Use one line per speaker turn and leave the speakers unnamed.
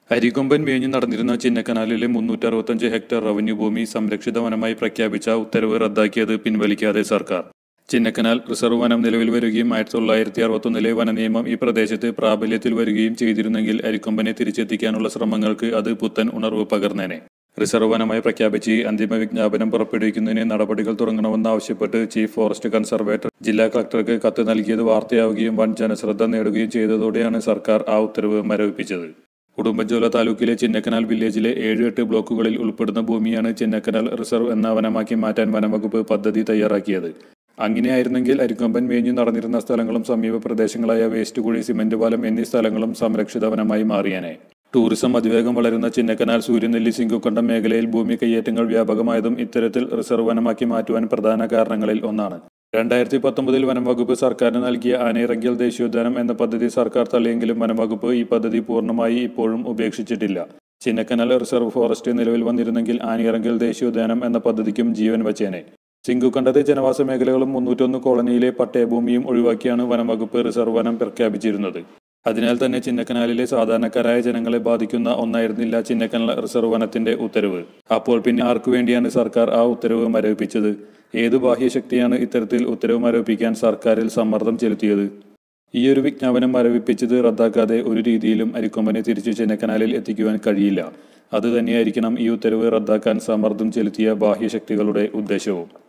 അരിക്കൊമ്പൻ മേഞ്ഞു നടന്നിരുന്ന ചിന്നക്കനാലിലെ മുന്നൂറ്റി അറുപത്തഞ്ച് ഹെക്ടർ റവന്യൂ ഭൂമി സംരക്ഷിത വനമായി പ്രഖ്യാപിച്ച ഉത്തരവ് റദ്ദാക്കിയത് പിൻവലിക്കാതെ സർക്കാർ ചിന്നക്കനാൽ റിസർവ് വനം നിലവിൽ വരികയും ആയിരത്തി തൊള്ളായിരത്തി അറുപത്തൊന്നിലെ വനനിയമം ഈ പ്രദേശത്ത് പ്രാബല്യത്തിൽ വരികയും ചെയ്തിരുന്നെങ്കിൽ അരിക്കൊമ്പനെ തിരിച്ചെത്തിക്കാനുള്ള ശ്രമങ്ങൾക്ക് അത് പുത്തൻ ഉണർവ് പകർന്നേനെ റിസർവ് വനമായി പ്രഖ്യാപിച്ച് അന്തിമ വിജ്ഞാപനം പുറപ്പെടുവിക്കുന്നതിന് നടപടികൾ തുടങ്ങണമെന്നാവശ്യപ്പെട്ട് ചീഫ് ഫോറസ്റ്റ് കൺസർവേറ്റർ ജില്ലാ കളക്ടർക്ക് കത്ത് നൽകിയത് വാർത്തയാവുകയും വൻ ജനശ്രദ്ധ നേടുകയും ചെയ്തതോടെയാണ് സർക്കാർ ആ ഉത്തരവ് മരവിപ്പിച്ചത് ഉടുമ്പൻചോല താലൂക്കിലെ ചിന്നക്കനാൽ വില്ലേജിലെ ഏഴ് എട്ട് ബ്ലോക്കുകളിൽ ഉൾപ്പെടുന്ന ഭൂമിയാണ് ചിന്നക്കനാൽ റിസർവ് എന്ന വനമാക്കി മാറ്റാൻ വനംവകുപ്പ് പദ്ധതി തയ്യാറാക്കിയത് അങ്ങനെയായിരുന്നെങ്കിൽ അരിക്കൊമ്പൻ മേഞ്ഞു നടന്നിരുന്ന സ്ഥലങ്ങളും സമീപ പ്രദേശങ്ങളായ വേസ്റ്റ് കുഴി സിമന്റ് പാലം എന്നീ സ്ഥലങ്ങളും സംരക്ഷിത വനമായി മാറിയേനെ ടൂറിസം അതിവേഗം വളരുന്ന ചിന്നക്കനാൽ സൂര്യനെല്ലി സിംഗുക്കണ്ടം മേഖലയിൽ ഭൂമി കയ്യേറ്റങ്ങൾ വ്യാപകമായതും ഇത്തരത്തിൽ റിസർവ് വനമാക്കി മാറ്റുവാൻ പ്രധാന കാരണങ്ങളിൽ ഒന്നാണ് രണ്ടായിരത്തി പത്തൊമ്പതിൽ വനംവകുപ്പ് സർക്കാരിന് നൽകിയ ആനയിറങ്കിയൽ ദേശീയോദ്യാനം എന്ന പദ്ധതി സർക്കാർ തള്ളിയെങ്കിലും വനംവകുപ്പ് ഈ പദ്ധതി പൂർണ്ണമായി ഇപ്പോഴും ഉപേക്ഷിച്ചിട്ടില്ല ചിന്നക്കനാൽ റിസർവ് ഫോറസ്റ്റ് നിലവിൽ വന്നിരുന്നെങ്കിൽ ആനയിറങ്കൽ ദേശീയോദ്യാനം എന്ന പദ്ധതിക്കും ജീവൻ വച്ചേനെ സിംഗുക്കണ്ടത്തെ ജനവാസ മേഖലകളും മുന്നൂറ്റൊന്ന് കോളനിയിലെ പട്ടയഭൂമിയും ഒഴിവാക്കിയാണ് വനംവകുപ്പ് റിസർവ് വനം പ്രഖ്യാപിച്ചിരുന്നത് അതിനാൽ തന്നെ ചിന്നക്കനാലിലെ സാധാരണക്കാരായ ജനങ്ങളെ ബാധിക്കുന്ന ഒന്നായിരുന്നില്ല ചിന്നക്കനാൽ റിസർവ് വനത്തിന്റെ ഉത്തരവ് അപ്പോൾ പിന്നെ ആർക്കു വേണ്ടിയാണ് സർക്കാർ ആ ഉത്തരവ് മരവിപ്പിച്ചത് ഏത് ബാഹ്യശക്തിയാണ് ഇത്തരത്തിൽ ഉത്തരവ് മരവിപ്പിക്കാൻ സർക്കാരിൽ സമ്മർദ്ദം ചെലുത്തിയത് ഈ ഒരു വിജ്ഞാപനം മരവിപ്പിച്ചത് റദ്ദാക്കാതെ ഒരു രീതിയിലും അരിക്കൊമ്പനെ തിരിച്ചു ചിന്നക്കനാലിൽ എത്തിക്കുവാൻ കഴിയില്ല അത് തന്നെയായിരിക്കണം ഈ ഉത്തരവ് റദ്ദാക്കാൻ സമ്മർദ്ദം ചെലുത്തിയ ബാഹ്യശക്തികളുടെ ഉദ്ദേശവും